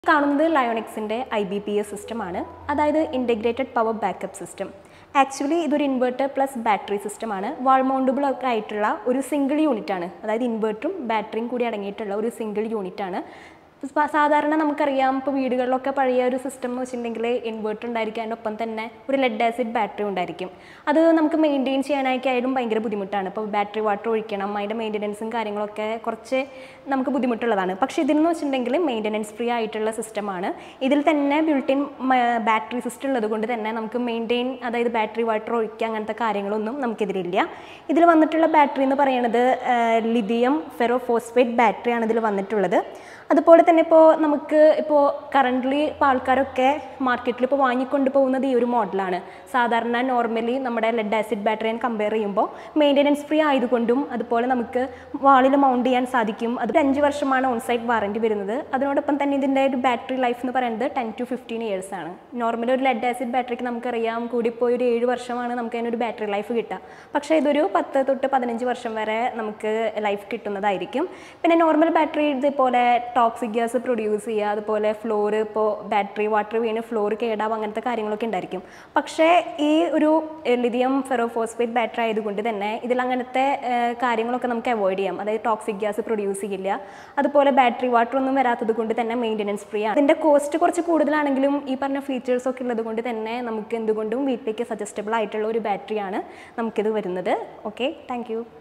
കാണുന്നത് ലയോണിക്സിൻ്റെ I B P S സിസ്റ്റമാണ് അതായത് integrated power backup system actually ഇതൊരു ഇൻവെർട്ടർ പ്ലസ് ബാറ്ററി സിസ്റ്റമാണ് വാൾ മൗണ്ടബിൾ ഒക്കെ ആയിട്ടുള്ള ഒരു സിംഗിൾ യൂണിറ്റ് ആണ് അതായത് ഇൻവെർട്ടറും ബാറ്ററിയും കൂടി അടങ്ങിയിട്ടുള്ള ഒരു സിംഗിൾ യൂണിറ്റ് ആണ് സ- സാധാരണ നമുക്കറിയാം ഇപ്പോൾ വീടുകളിലൊക്കെ പഴയ ഒരു സിസ്റ്റം എന്ന് വെച്ചിട്ടുണ്ടെങ്കിൽ ഇൻവെർട്ടർ ഉണ്ടായിരിക്കും അതിൻ്റെ ഒപ്പം തന്നെ ഒരു ലെഡ് ആസിഡ് ബാറ്ററി ഉണ്ടായിരിക്കും അത് നമുക്ക് മെയിൻറ്റെയിൻ ചെയ്യാനായിട്ടായാലും ഭയങ്കര ബുദ്ധിമുട്ടാണ് ഇപ്പോൾ ബാറ്ററി വാട്ടർ ഒഴിക്കണം അതിൻ്റെ മെയിൻ്റനൻസും കാര്യങ്ങളൊക്കെ കുറച്ച് നമുക്ക് ബുദ്ധിമുട്ടുള്ളതാണ് പക്ഷേ ഇതിലെന്ന് വെച്ചിട്ടുണ്ടെങ്കിൽ മെയിൻ്റനൻസ് ഫ്രീ ആയിട്ടുള്ള സിസ്റ്റമാണ് ഇതിൽ തന്നെ ബിൽട്ടിൻ ബാറ്ററി സിസ്റ്റം ഉള്ളത് കൊണ്ട് തന്നെ നമുക്ക് മെയിൻറ്റെയിൻ അതായത് ബാറ്ററി വാട്ടർ ഒഴിക്കുക അങ്ങനത്തെ കാര്യങ്ങളൊന്നും നമുക്കിതിലില്ല ഇതിൽ വന്നിട്ടുള്ള ബാറ്ററി എന്ന് പറയുന്നത് ലിഥിയം ഫെറോ ഫോസ്ഫേറ്റ് ബാറ്ററിയാണ് ഇതിൽ വന്നിട്ടുള്ളത് അതുപോലെ തന്നെ ഇപ്പോൾ നമുക്ക് ഇപ്പോൾ കറൻ്റ്ലി ഇപ്പോൾ ആൾക്കാരൊക്കെ മാർക്കറ്റിൽ ഇപ്പോൾ വാങ്ങിക്കൊണ്ട് പോകുന്നത് ഈ ഒരു മോഡലാണ് സാധാരണ നോർമലി നമ്മുടെ ലെഡ് ആസിഡ് ബാറ്ററിയെ കമ്പയർ ചെയ്യുമ്പോൾ മെയിൻ്റനൻസ് ഫ്രീ ആയതുകൊണ്ടും അതുപോലെ നമുക്ക് വാളിൽ മൗണ്ട് ചെയ്യാൻ സാധിക്കും അത് ഒരു അഞ്ച് വർഷമാണ് ഓൺ സൈറ്റ് വാറൻറ്റി വരുന്നത് അതിനോടൊപ്പം തന്നെ ഇതിൻ്റെ ഒരു ബാറ്ററി ലൈഫ് എന്ന് പറയുന്നത് ടെൻ ടു ഫിഫ്റ്റീൻ ഇയേഴ്സ് ആണ് നോർമലി ഒരു ലെഡ് ആസിഡ് ബാറ്ററിക്ക് നമുക്കറിയാം കൂടിപ്പോയി ഒരു ഏഴ് വർഷമാണ് നമുക്ക് അതിനൊരു ബാറ്ററി ലൈഫ് കിട്ടുക പക്ഷേ ഇതൊരു പത്ത് തൊട്ട് പതിനഞ്ച് വർഷം വരെ നമുക്ക് ലൈഫ് കിട്ടുന്നതായിരിക്കും പിന്നെ നോർമൽ ബാറ്ററി ഇതുപോലെ ടോക്സിക് ഗ്യാസ് പ്രൊഡ്യൂസ് ചെയ്യുക അതുപോലെ ഫ്ലോർ ഇപ്പോൾ ബാറ്ററി വാട്ടർ വീണ് ഫ്ലോർ കേടാവും അങ്ങനത്തെ കാര്യങ്ങളൊക്കെ ഉണ്ടായിരിക്കും പക്ഷേ ഈ ഒരു ലിഥിയം ഫെറോഫോസ്ഫേറ്റ് ബാറ്ററി ആയതുകൊണ്ട് തന്നെ ഇതിൽ അങ്ങനത്തെ ഏഹ്, കാര്യങ്ങളൊക്കെ നമുക്ക് അവോയ്ഡ് ചെയ്യാം അതായത് ടോക്സിക് ഗ്യാസ് പ്രൊഡ്യൂസ് ചെയ്യില്ല അതുപോലെ ബാറ്ററി വാട്ടർ ഒന്നും വരാത്തത് കൊണ്ട് തന്നെ മെയിൻ്റനൻസ് ഫ്രീ ആണ് ഇതിൻ്റെ കോസ്റ്റ് കുറച്ച് കൂടുതലാണെങ്കിലും ഈ പറഞ്ഞ ഫീച്ചേഴ്സ് ഒക്കെ ഉള്ളത് കൊണ്ട് തന്നെ നമുക്ക് എന്തുകൊണ്ടും വീട്ടിലേക്ക് സജസ്റ്റബിൾ ആയിട്ടുള്ള ഒരു ബാറ്ററിയാണ് നമുക്കിത് വരുന്നത് ഓക്കെ താങ്ക്